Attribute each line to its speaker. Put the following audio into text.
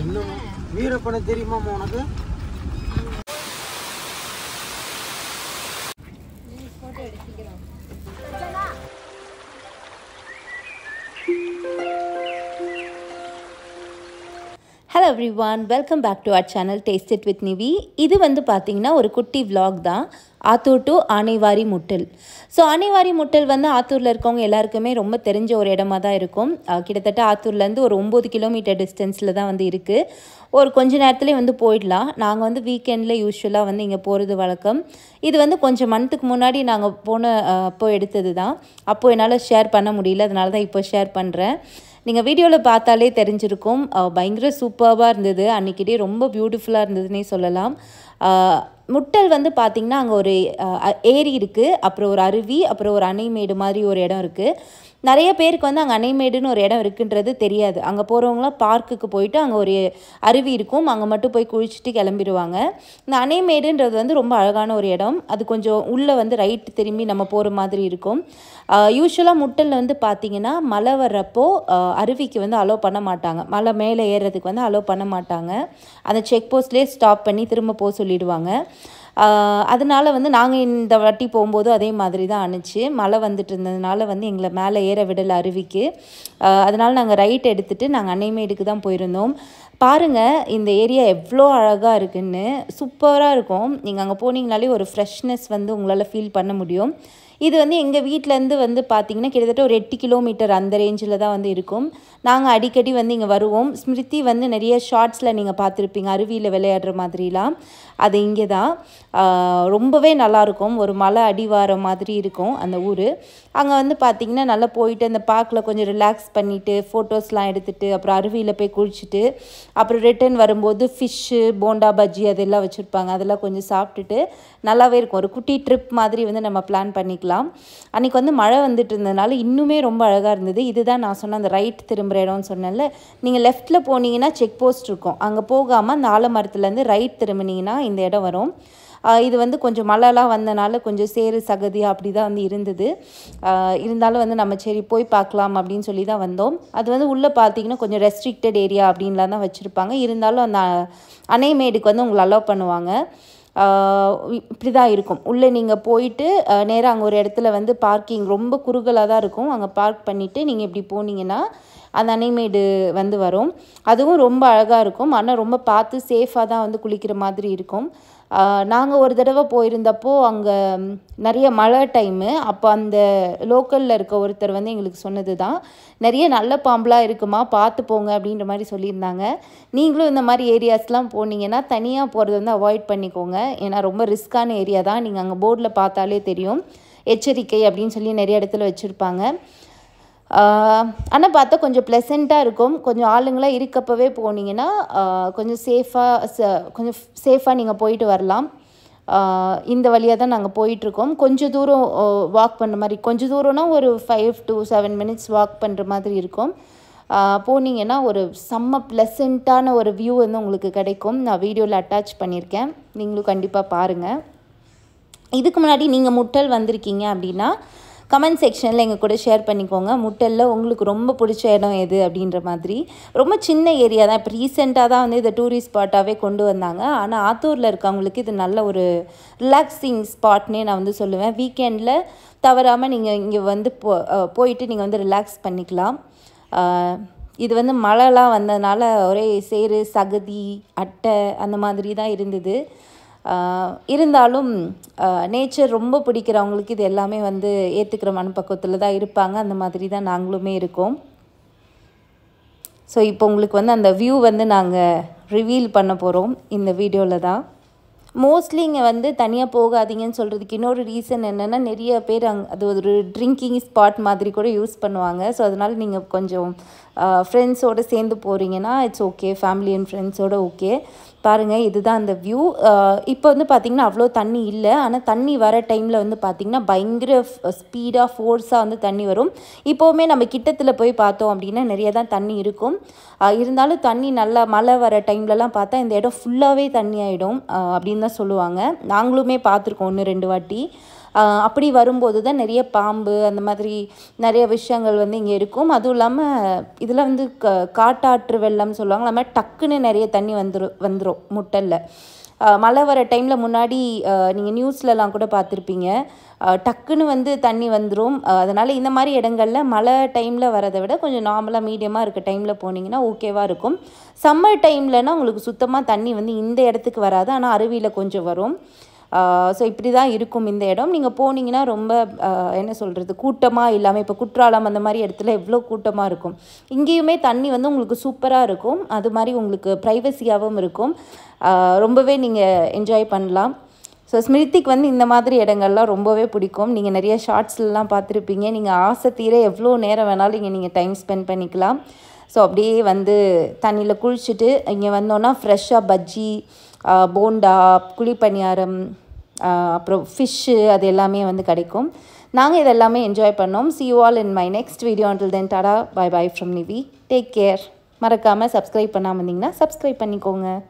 Speaker 1: என்ன வீரப்பனை தெரியுமாம்மா உனக்கு
Speaker 2: hello everyone welcome back to our channel taste it with Nivi இது வந்து பார்த்தீங்கன்னா ஒரு குட்டி vlog தான் ஆத்தூர் டு ஆனைவாரி முட்டல் ஸோ ஆனைவாரி முட்டல் வந்து ஆத்தூரில் இருக்கவங்க எல்லாருக்குமே ரொம்ப தெரிஞ்ச ஒரு இடமா தான் இருக்கும் அஹ் கிட்டத்தட்ட ஆத்தூர்லேருந்து ஒரு ஒம்பது கிலோமீட்டர் டிஸ்டன்ஸில் தான் வந்து இருக்குது ஒரு கொஞ்ச நேரத்துலேயே வந்து போயிடலாம் நாங்கள் வந்து வீக்கெண்டில் யூஸ்வலாக வந்து இங்கே போகிறது வழக்கம் இது வந்து கொஞ்சம் மந்த்துக்கு முன்னாடி நாங்கள் போன அஹ், அப்போ எடுத்தது தான் அப்போது என்னால் ஷேர் பண்ண முடியல அதனால தான் இப்போ ஷேர் பண்ணுறேன் நீங்கள் வீடியோவில் பார்த்தாலே தெரிஞ்சிருக்கும் அஹ் பயங்கர சூப்பராக இருந்தது அன்றைக்கிட்டே ரொம்ப பியூட்டிஃபுல்லாக இருந்ததுன்னே சொல்லலாம் அஹ் முட்டல் வந்து பார்த்திங்கன்னா அங்கே ஒரு அஹ், அ- ஏரி இருக்குது அப்புறம் ஒரு அருவி அப்புறம் ஒரு அணைமேடு மாதிரி ஒரு இடம் இருக்குது நிறைய பேருக்கு வந்து அங்கே அணைமேடுன்னு ஒரு இடம் இருக்குன்றது தெரியாது அங்கே போகிறவங்களாம் பார்க்குக்கு போயிட்டு அங்கே ஒரு அருவி இருக்கும் அங்கே மட்டும் போய் குளிச்சுட்டு கிளம்பிடுவாங்க இந்த அணைமேடுன்றது வந்து ரொம்ப அழகான ஒரு இடம் அது கொஞ்சம் உள்ளே வந்து ரைட் திரும்பி நம்ம போகிற மாதிரி இருக்கும் யூஸ்வலாக முட்டலில் வந்து பார்த்தீங்கன்னா மழை வர்றப்போ ஆஹ் அருவிக்கு வந்து அலோவ் பண்ண மாட்டாங்க மலை மேலே ஏறுறதுக்கு வந்து அலோவ் பண்ண மாட்டாங்க அந்த செக் போஸ்ட்லேயே ஸ்டாப் பண்ணி திரும்ப போக சொல்லிடுவாங்க ஆஹ் அதனால வந்து நாங்கள் இந்த வாட்டி போகும்போது அதே மாதிரி தான் அனுச்சு மழை வந்துட்டு இருந்ததுனால வந்து எங்களை மேலே ஏற விடலை அருவிக்கு ஆஹ் அதனால நாங்கள் ரைட் எடுத்துகிட்டு நாங்கள் அன்னைமேடுக்கு தான் போயிருந்தோம் பாருங்கள் இந்த ஏரியா எவ்வளோ அழகாக இருக்குன்னு சூப்பராக இருக்கும் நீங்கள் அங்கே போனீங்கனாலே ஒரு ஃப்ரெஷ்னஸ் வந்து உங்களால் ஃபீல் பண்ண முடியும் இது வந்து எங்கள் வீட்டிலேருந்து வந்து பார்த்திங்கன்னா கிட்டத்தட்ட ஒரு எட்டு கிலோமீட்டர் அந்த ரேஞ்சில் தான் வந்து இருக்கும் நாங்கள் அடிக்கடி வந்து இங்கே வருவோம் ஸ்மிருதி வந்து நிறைய ஷார்ட்ஸில் நீங்கள் பார்த்துருப்பீங்க அருவியில் விளையாடுற மாதிரிலாம் அது இங்கே தான் ஆஹ் ரொம்பவே நல்லாயிருக்கும் ஒரு மலை அடிவாரம் மாதிரி இருக்கும் அந்த ஊர் அங்கே வந்து பார்த்திங்கன்னா நல்லா போயிட்டு அந்த பார்க்கில் கொஞ்சம் ரிலாக்ஸ் பண்ணிவிட்டு ஃபோட்டோஸ்லாம் எடுத்துகிட்டு அப்புறம் அருவியில் போய் குளிச்சுட்டு அப்புறம் ரிட்டர்ன் வரும்போது ஃபிஷ்ஷு போண்டா பஜ்ஜி அதெல்லாம் வச்சுருப்பாங்க அதெல்லாம் கொஞ்சம் சாப்பிட்டுட்டு நல்லாவே இருக்கும் ஒரு குட்டி ட்ரிப் மாதிரி வந்து நம்ம பிளான் பண்ணிக்கலாம் அன்றைக்கி வந்து மழை வந்துட்டு இருந்ததுனால இன்னுமே ரொம்ப அழகாக இருந்தது இதுதான் நான் சொன்ன அந்த ரைட் திரும்புகிற இடம்னு சொன்னேன்ல நீங்கள் லெஃப்ட்டில் போனீங்கன்னா செக் போஸ்ட் இருக்கும் அங்கே போகாமல் அந்த ஆலமரத்துலேருந்து ரைட் திரும்பினீங்கன்னா இந்த இடம் வரும் ஆஹ் இது வந்து கொஞ்சம் மழைலாம் வந்தனால கொஞ்சம் சேறு சகதி அப்படி தான் வந்து இருந்தது ஆஹ் இருந்தாலும் வந்து நம்ம சரி போய் பார்க்கலாம் அப்படின்னு சொல்லி தான் வந்தோம் அது வந்து உள்ளே பார்த்தீங்கன்னா கொஞ்சம் ரெஸ்ட்ரிக்டட் ஏரியா அப்படின்லாம் தான் வச்சுருப்பாங்க இருந்தாலும் அந்த அணைமேடுக்கு வந்து உங்களை அலோவ் பண்ணுவாங்க இப்படி தான் இருக்கும் உள்ளே நீங்கள் போயிட்டு நேராக அங்கே ஒரு இடத்துல வந்து பார்க்கிங் ரொம்ப குறுகலாக தான் இருக்கும் அங்கே பார்க் பண்ணிவிட்டு நீங்கள் இப்படி போனீங்கன்னா அந்த அணைமேடு வந்து வரும் அதுவும் ரொம்ப அழகாக இருக்கும் ஆனால் ரொம்ப பார்த்து சேஃபாக தான் வந்து குளிக்கிற மாதிரி இருக்கும் நாங்கள் ஒரு தடவை போயிருந்தப்போ அங்கே நிறைய மழை டைமு அப்போ அந்த லோக்கலில் இருக்க ஒருத்தர் வந்து எங்களுக்கு சொன்னது தான் நிறைய நல்ல பாம்பெலாம் இருக்குமா பார்த்து போங்க அப்படின்ற மாதிரி சொல்லியிருந்தாங்க நீங்களும் இந்த மாதிரி ஏரியாஸ்லாம் போனீங்கன்னா தனியாக போகிறது வந்து அவாய்ட் பண்ணிக்கோங்க ஏன்னா ரொம்ப ரிஸ்க்கான ஏரியா தான் நீங்கள் அங்கே போர்டில் பார்த்தாலே தெரியும் எச்சரிக்கை அப்படின்னு சொல்லி நிறைய இடத்துல வச்சுருப்பாங்க ஆனால் பார்த்தா கொஞ்சம் ப்ளசண்ட்டாக இருக்கும் கொஞ்சம் ஆளுங்களாம் இருக்கப்பவே போனீங்கன்னா ஆஹ் கொஞ்சம் சேஃபாக ச கொஞ்சம் சேஃபாக நீங்கள் போயிட்டு வரலாம் ஆஹ் இந்த வழியாக தான் நாங்கள் போயிட்டுருக்கோம் கொஞ்சம் தூரம் வாக் பண்ணுற மாதிரி கொஞ்சம் தூரம்னா ஒரு five to seven minutes walk பண்ணுற மாதிரி இருக்கும் ஆஹ் போனீங்கன்னா ஒரு செம்ம ப்ளசண்ட்டான ஒரு வியூ வந்து உங்களுக்கு கிடைக்கும் நான் வீடியோவில் அட்டாச் பண்ணியிருக்கேன் நீங்களும் கண்டிப்பாக பாருங்கள் இதுக்கு முன்னாடி நீங்கள் முட்டல் வந்திருக்கீங்க அப்படின்னா கமெண்ட் செக்ஷனில் எங்கள் கூட ஷேர் பண்ணிக்கோங்க முட்டலில் உங்களுக்கு ரொம்ப பிடிச்ச இடம் எது அப்படின்ற மாதிரி ரொம்ப சின்ன ஏரியா தான் இப்போ ரீசெண்டாக தான் வந்து இதை டூரிஸ்ட் ஸ்பாட்டாகவே கொண்டு வந்தாங்க ஆனால் ஆத்தூரில் இருக்கவங்களுக்கு இது நல்ல ஒரு ரிலாக்ஸிங் ஸ்பாட்னே நான் வந்து சொல்லுவேன் வீக்கெண்டில் தவறாமல் நீங்கள் இங்கே வந்து போ அஹ் போயிட்டு நீங்கள் வந்து ரிலாக்ஸ் பண்ணிக்கலாம் ஆஹ் இது வந்து மழைலாம் வந்ததுனால ஒரே சேறு சகதி அட்டை அந்த மாதிரி தான் இருந்தது ஆஹ் இருந்தாலும் நேச்சர் ரொம்ப பிடிக்கிறவங்களுக்கு இது எல்லாமே வந்து ஏற்றுக்கிற மனப்பக்குவத்தில் தான் இருப்பாங்க அந்த மாதிரி தான் நாங்களுமே இருக்கோம் ஸோ இப்போ உங்களுக்கு வந்து அந்த வியூ வந்து நாங்கள் ரிவீல் பண்ண போகிறோம் இந்த வீடியோவில் தான் மோஸ்ட்லி இங்கே வந்து தனியாக போகாதீங்கன்னு சொல்கிறதுக்கு இன்னொரு ரீசன் என்னென்னா நிறைய பேர் அங் அது ஒரு ட்ரிங்கிங் ஸ்பாட் மாதிரி கூட யூஸ் பண்ணுவாங்க ஸோ அதனால் நீங்கள் கொஞ்சம் ஃப்ரெண்ட்ஸோடு சேர்ந்து போகிறீங்கன்னா இட்ஸ் ஓகே ஃபேமிலி அண்ட் ஃப்ரெண்ட்ஸோடு ஓகே பாருங்கள் இதுதான் அந்த வியூ இப்போ வந்து பார்த்திங்கன்னா அவ்வளோ தண்ணி இல்லை ஆனால் தண்ணி வர டைமில் வந்து பார்த்திங்கன்னா பயங்கர ஸ்பீடாக ஃபோர்ஸாக வந்து தண்ணி வரும் இப்போவுமே நம்ம கிட்டத்தில் போய் பார்த்தோம் அப்படின்னா நிறைய தான் தண்ணி இருக்கும் ஆஹ் இருந்தாலும் தண்ணி நல்லா மழை வர டைம்லலாம் பார்த்தா இந்த இடம் ஃபுல்லாகவே தண்ணி ஆகிடும் அப்படின்னு தான் சொல்லுவாங்க நாங்களுமே பார்த்துருக்கோம் ஒன்று ரெண்டு வாட்டி ஆஹ் அப்படி வரும்போது தான் நிறைய பாம்பு அந்த மாதிரி நிறைய விஷயங்கள் வந்து இங்கே இருக்கும் அதுவும் இல்லாமல் இதில் வந்து க காட்டாற்று வெள்ளம்னு சொல்லுவாங்க அது மாதிரி டக்குன்னு நிறைய தண்ணி வந்துரும் வந்துடும் முட்டலில் ஆஹ் மழை வர டைமில் முன்னாடி நீங்கள் நியூஸ்லலாம் கூட பார்த்துருப்பீங்க ஆஹ் டக்குன்னு வந்து தண்ணி வந்துடும் அதனால் இந்த மாதிரி இடங்கள்ல மழை டைமில் வரதை விட கொஞ்சம் நார்மலாக மீடியமாக இருக்க டைமில் போனீங்கன்னா ஓகேவாக இருக்கும் சம்மர் டைம்லனா உங்களுக்கு சுத்தமாக தண்ணி வந்து இந்த இடத்துக்கு வராது ஆனால் அருவியில் கொஞ்சம் வரும் ஸோ இப்படி தான் இருக்கும் இந்த இடம் நீங்கள் போனீங்கன்னா ரொம்ப ஆஹ் என்ன சொல்கிறது கூட்டமாக இல்லாமல் இப்போ குற்றாலம் அந்த மாதிரி இடத்துல எவ்வளோ கூட்டமாக இருக்கும் இங்கேயுமே தண்ணி வந்து உங்களுக்கு சூப்பராக இருக்கும் அது மாதிரி உங்களுக்கு ப்ரைவசியாகவும் இருக்கும் ஆஹ் ரொம்பவே நீங்கள் என்ஜாய் பண்ணலாம் ஸோ ஸ்மிருதிக்கு வந்து இந்த மாதிரி இடங்கள்லாம் ரொம்பவே பிடிக்கும் நீங்கள் நிறைய ஷார்ட்ஸ்லாம் பார்த்துருப்பீங்க நீங்கள் ஆசை தீர எவ்வளோ நேரம் வேணாலும் இங்கே நீங்கள் டைம் ஸ்பெண்ட் பண்ணிக்கலாம் ஸோ அப்படியே வந்து தண்ணியில் குளிச்சுட்டு இங்கே வந்தோன்னா ஃப்ரெஷ்ஷாக பஜ்ஜி ஆஹ் போண்டா குழிப்பணியாரம் ஆஹ் அப்புறம் ஃபிஷ்ஷு அது எல்லாமே வந்து கிடைக்கும் நாங்கள் இதெல்லாமே என்ஜாய் பண்ணோம் see you all in my next video until then tata bye bye from Nivi take care மறக்காமல் சப்ஸ்கிரைப் பண்ணாமல் இருந்தீங்கன்னா சப்ஸ்கிரைப் பண்ணிக்கோங்க